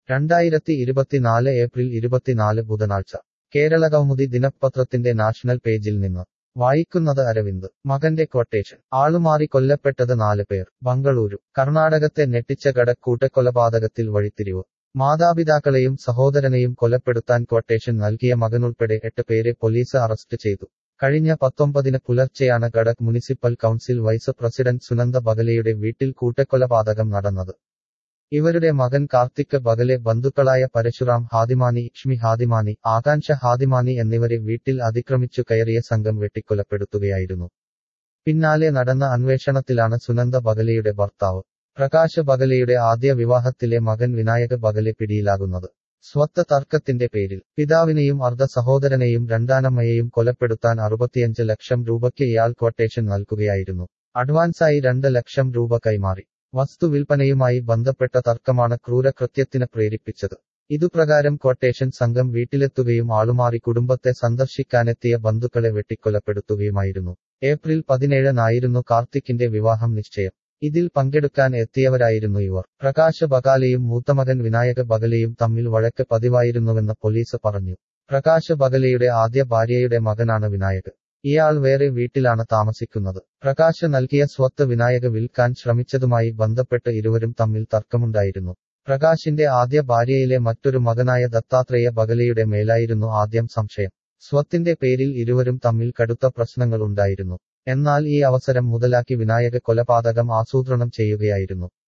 രണ്ടായിരത്തി ഇരുപത്തിനാല് ഏപ്രിൽ ഇരുപത്തിനാല് ബുധനാഴ്ച കേരള കൗമുദി ദിനപത്രത്തിന്റെ നാഷണൽ പേജിൽ നിന്ന് വായിക്കുന്നത് അരവിന്ദ് മകന്റെ ക്വട്ടേഷൻ ആളുമാറി കൊല്ലപ്പെട്ടത് നാല് പേർ ബംഗളൂരു കർണാടകത്തെ ഞെട്ടിച്ച കട കൂട്ടക്കൊലപാതകത്തിൽ വഴിത്തിരിവ് മാതാപിതാക്കളെയും സഹോദരനെയും കൊലപ്പെടുത്താൻ ക്വട്ടേഷൻ നൽകിയ മകനുൾപ്പെടെ എട്ട് പേരെ പോലീസ് അറസ്റ്റ് ചെയ്തു കഴിഞ്ഞ പത്തൊമ്പതിന് പുലർച്ചെയാണ് Gadag municipal council vice president Sunanda ബഗലെയുടെ വീട്ടിൽ കൂട്ടക്കൊലപാതകം നടന്നത് ഇവരുടെ മകൻ കാർത്തിക് ബഗലെ ബന്ധുക്കളായ പരശുറാം ഹാദിമാനി ഇക്ഷ്മി ഹാദിമാനി ആകാംക്ഷ ഹാദിമാനി എന്നിവരെ വീട്ടിൽ അതിക്രമിച്ചു കയറിയ സംഘം വെട്ടിക്കൊലപ്പെടുത്തുകയായിരുന്നു പിന്നാലെ നടന്ന അന്വേഷണത്തിലാണ് സുനന്ദ ബഗലെയുടെ ഭർത്താവ് പ്രകാശ് ബഗലെയുടെ ആദ്യ വിവാഹത്തിലെ മകൻ വിനായക് ബഗലെ പിടിയിലാകുന്നത് സ്വത്ത് തർക്കത്തിന്റെ പേരിൽ പിതാവിനെയും അർദ്ധ സഹോദരനെയും രണ്ടാനമ്മയെയും കൊലപ്പെടുത്താൻ അറുപത്തിയഞ്ച് ലക്ഷം രൂപയ്ക്ക് ഇയാൾ ക്വട്ടേഷൻ നൽകുകയായിരുന്നു അഡ്വാൻസായി രണ്ട് ലക്ഷം രൂപ കൈമാറി വസ്തു വിൽപ്പനയുമായി ബന്ധപ്പെട്ട തർക്കമാണ് ക്രൂരകൃത്യത്തിന് പ്രേരിപ്പിച്ചത് ഇതുപ്രകാരം ക്വട്ടേഷൻ സംഘം വീട്ടിലെത്തുകയും ആളുമാറി കുടുംബത്തെ സന്ദർശിക്കാനെത്തിയ ബന്ധുക്കളെ വെട്ടിക്കൊലപ്പെടുത്തുകയുമായിരുന്നു ഏപ്രിൽ പതിനേഴിനായിരുന്നു കാർത്തിക്കിന്റെ വിവാഹം നിശ്ചയം ഇതിൽ പങ്കെടുക്കാൻ എത്തിയവരായിരുന്നു ഇവർ പ്രകാശ് ബഗാലയും മൂത്തമകൻ വിനായക ബഗലയും തമ്മിൽ വഴക്ക് പതിവായിരുന്നുവെന്ന് പോലീസ് പറഞ്ഞു പ്രകാശ് ബഗലയുടെ ആദ്യ ഭാര്യയുടെ മകനാണ് വിനായക് ഇയാൾ വേറെ വീട്ടിലാണ് താമസിക്കുന്നത് പ്രകാശ് നൽകിയ സ്വത്ത് വിനായക് വിൽക്കാൻ ശ്രമിച്ചതുമായി ബന്ധപ്പെട്ട് ഇരുവരും തമ്മിൽ തർക്കമുണ്ടായിരുന്നു പ്രകാശിന്റെ ആദ്യ ഭാര്യയിലെ മറ്റൊരു മകനായ ദത്താത്രേയ ബഗലയുടെ മേലായിരുന്നു ആദ്യം സംശയം സ്വത്തിന്റെ പേരിൽ ഇരുവരും തമ്മിൽ കടുത്ത പ്രശ്നങ്ങൾ ഉണ്ടായിരുന്നു എന്നാൽ ഈ അവസരം മുതലാക്കി വിനായക കൊലപാതകം ആസൂത്രണം ചെയ്യുകയായിരുന്നു